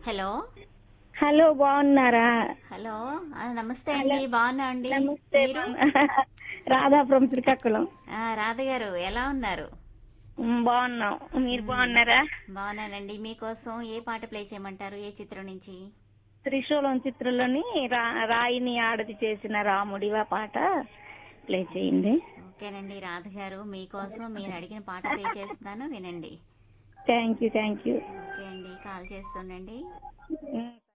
Hello hello బాగున్నారా hello ఆ, నమస్తే అండి బాగున్నా అండి నమస్తే మీరు రాధాపురం శ్రీకాకుళం ఆ, రాధ గారు ఎలా ఉన్నారు ఉమ్, బాగున్నాం మీరు బాగున్నారా బాగున్నానండి మీకోసం ఏ పాట ప్లే చేయమంటారు ఏ చిత్రం నుంచి త్రిశూలం చిత్రంలోని రా రాయిని ఆడది చేసిన రాముడివా పాట ప్లే చేయండి ఓకేనండి రాధ గారు మీకోసం మీరు అడిగిన పాట ప్లే చేస్తున్నాను వినండి thank you thank you okay అండి కాల్ చేస్తుండండి ఉమ్.